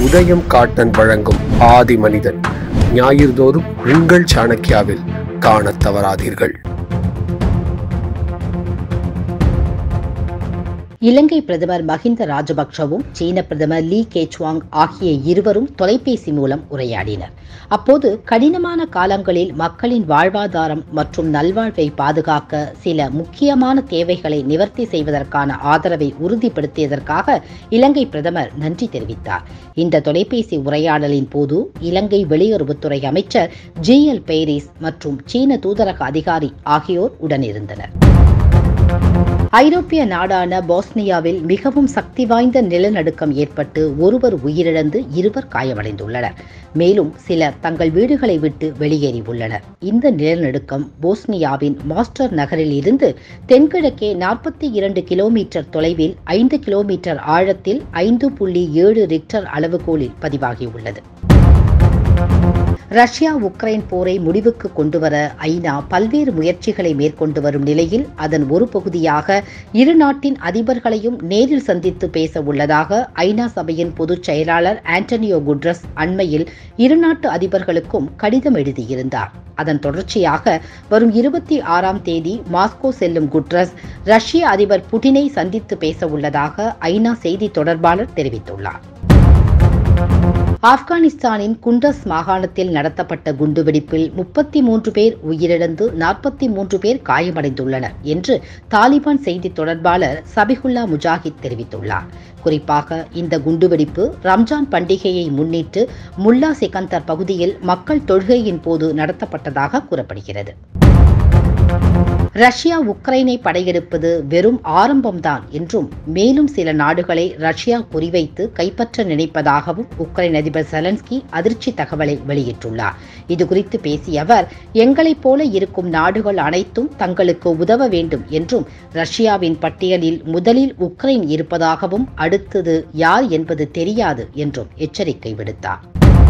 உதயம் காட்டன் வழங்கும் ஆதி மனிதன் ஞாயிறுதோறும் உங்கள் சாணக்கியாவில் காணத் தவறாதீர்கள் இலங்கை பிரதமர் மஹிந்த ராஜபக்ஷவும் சீன பிரதமர் லீ கேச்வாங் ஆகிய இருவரும் தொலைபேசி மூலம் உரையாடினர் அப்போது கடினமான காலங்களில் மக்களின் வாழ்வாதாரம் மற்றும் நல்வாழ்வை பாதுகாக்க சில முக்கியமான தேவைகளை நிவர்த்தி செய்வதற்கான ஆதரவை உறுதிப்படுத்தியதற்காக இலங்கை பிரதமர் நன்றி தெரிவித்தார் இந்த தொலைபேசி உரையாடலின் போது இலங்கை வெளியுறவுத்துறை அமைச்சர் ஜி எல் பெய்ரிஸ் மற்றும் சீன தூதரக அதிகாரி ஆகியோர் உடனிருந்தனர் ஐரோப்பிய நாடான போஸ்னியாவில் மிகவும் சக்தி வாய்ந்த நிலநடுக்கம் ஏற்பட்டு ஒருவர் உயிரிழந்து இருவர் காயமடைந்துள்ளனர் மேலும் சிலர் தங்கள் வீடுகளை விட்டு வெளியேறியுள்ளனர் இந்த நிலநடுக்கம் போஸ்னியாவின் மாஸ்டர் நகரில் இருந்து தென்கிழக்கே நாற்பத்தி இரண்டு கிலோமீட்டர் தொலைவில் ஐந்து கிலோமீட்டர் ஆழத்தில் ஐந்து புள்ளி ஏழு ரிக்டர் அளவுகோலில் பதிவாகியுள்ளது ரஷ்யா உக்ரைன் போரை முடிவுக்கு கொண்டுவர ஐநா பல்வேறு முயற்சிகளை மேற்கொண்டு வரும் நிலையில் அதன் ஒரு பகுதியாக இரு நாட்டின் அதிபர்களையும் நேரில் சந்தித்து பேச உள்ளதாக ஐநா சபையின் பொதுச் செயலாளர் ஆண்டனியோ குட்ரஸ் அண்மையில் இரு நாட்டு அதிபர்களுக்கும் கடிதம் எழுதியிருந்தார் அதன் தொடர்ச்சியாக வரும் இருபத்தி ஆறாம் தேதி மாஸ்கோ செல்லும் குட்ரஸ் ரஷ்ய அதிபர் புட்டினை சந்தித்து பேச உள்ளதாக ஐநா செய்தி தொடர்பாளர் தெரிவித்துள்ளார் ஆப்கானிஸ்தானின் குண்டஸ் மாகாணத்தில் நடத்தப்பட்ட குண்டுவெடிப்பில் முப்பத்தி மூன்று பேர் உயிரிழந்து நாற்பத்தி மூன்று பேர் காயமடைந்துள்ளனர் என்று தாலிபான் செய்தி தொடர்பாளர் சபிகுல்லா முஜாஹித் தெரிவித்துள்ளார் குறிப்பாக இந்த குண்டுவெடிப்பு ரம்ஜான் பண்டிகையை முன்னிட்டு முல்லா சிகந்தர் பகுதியில் மக்கள் தொழுகையின் போது நடத்தப்பட்டதாக கூறப்படுகிறது ரஷ்யா உக்ரைனை படையெடுப்பது வெறும் ஆரம்பம்தான் என்றும் மேலும் சில நாடுகளை ரஷ்யா குறிவைத்து கைப்பற்ற நினைப்பதாகவும் உக்ரைன் அதிபர் செலன்ஸ்கி அதிர்ச்சி தகவலை வெளியிட்டுள்ளார் இதுகுறித்து பேசிய அவர் எங்களைப் போல இருக்கும் நாடுகள் அனைத்தும் தங்களுக்கு உதவ வேண்டும் என்றும் ரஷ்யாவின் பட்டியலில் முதலில் உக்ரைன் இருப்பதாகவும் அடுத்தது யார் என்பது தெரியாது என்றும் எச்சரிக்கை விடுத்தார்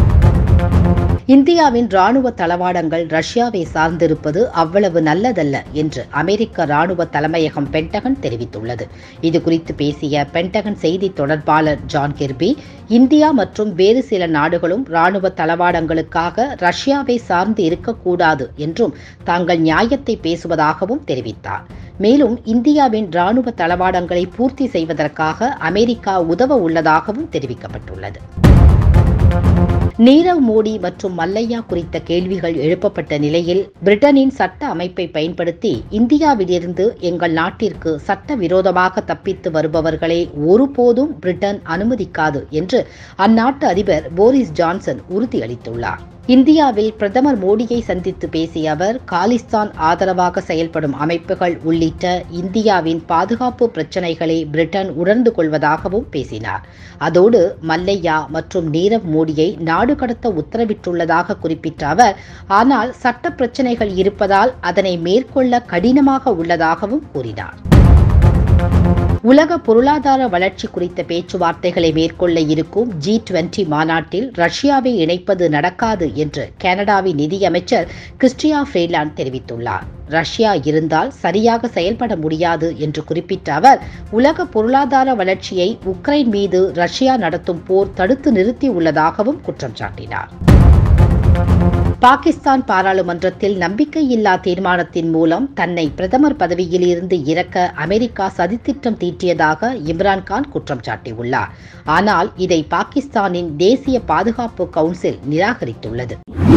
இந்தியாவின் ராணுவ தளவாடங்கள் ரஷ்யாவை சார்ந்திருப்பது அவ்வளவு நல்லதல்ல என்று அமெரிக்க ராணுவ தலைமையகம் பென்டகன் தெரிவித்துள்ளது இதுகுறித்து பேசிய பென்டகன் செய்தி தொடர்பாளர் ஜான் கெர்பி இந்தியா மற்றும் வேறு சில நாடுகளும் ராணுவ தளவாடங்களுக்காக ரஷ்யாவை சார்ந்து இருக்கக்கூடாது என்றும் தாங்கள் நியாயத்தை பேசுவதாகவும் தெரிவித்தார் மேலும் இந்தியாவின் ராணுவ தளவாடங்களை பூர்த்தி செய்வதற்காக அமெரிக்கா உதவ உள்ளதாகவும் தெரிவிக்கப்பட்டுள்ளது நீரவ் மோடி மற்றும் மல்லையா குறித்த கேள்விகள் எழுப்பப்பட்ட நிலையில் பிரிட்டனின் சட்ட அமைப்பை பயன்படுத்தி இந்தியாவிலிருந்து எங்கள் நாட்டிற்கு சட்டவிரோதமாக தப்பித்து வருபவர்களை ஒருபோதும் பிரிட்டன் அனுமதிக்காது என்று அந்நாட்டு அதிபர் போரிஸ் ஜான்சன் உறுதியளித்துள்ளார் இந்தியாவில் பிரதமர் மோடியை சந்தித்து பேசிய அவர் காலிஸ்தான் ஆதரவாக செயல்படும் அமைப்புகள் உள்ளிட்ட இந்தியாவின் பாதுகாப்பு பிரச்சினைகளை பிரிட்டன் உணர்ந்து கொள்வதாகவும் பேசினார் அதோடு மல்லையா மற்றும் நீரவ் மோடியை நாடு கடத்த உத்தரவிட்டுள்ளதாக குறிப்பிட்ட அவர் ஆனால் சட்ட பிரச்சினைகள் இருப்பதால் அதனை மேற்கொள்ள கடினமாக உள்ளதாகவும் கூறினார் உலக பொருளாதார வளர்ச்சி குறித்த பேச்சுவார்த்தைகளை மேற்கொள்ள இருக்கும் ஜி டுவெண்டி மாநாட்டில் ரஷ்யாவை இணைப்பது நடக்காது என்று கனடாவின் நிதியமைச்சர் கிறிஸ்டியா ஃப்ரீலாண்ட் தெரிவித்துள்ளார் ரஷ்யா இருந்தால் சரியாக செயல்பட முடியாது என்று குறிப்பிட்ட அவர் உலக பொருளாதார வளர்ச்சியை உக்ரைன் மீது ரஷ்யா நடத்தும் போர் தடுத்து நிறுத்தி உள்ளதாகவும் குற்றம் சாட்டினார் பாகிஸ்தான் பாராளுமன்றத்தில் நம்பிக்கையில்லா தீர்மானத்தின் மூலம் தன்னை பிரதமர் பதவியில் இருந்து இறக்க அமெரிக்கா சதித்திட்டம் தீட்டியதாக இம்ரான்கான் குற்றம் சாட்டியுள்ளார் ஆனால் இதை பாகிஸ்தானின் தேசிய பாதுகாப்பு கவுன்சில் நிராகரித்துள்ளது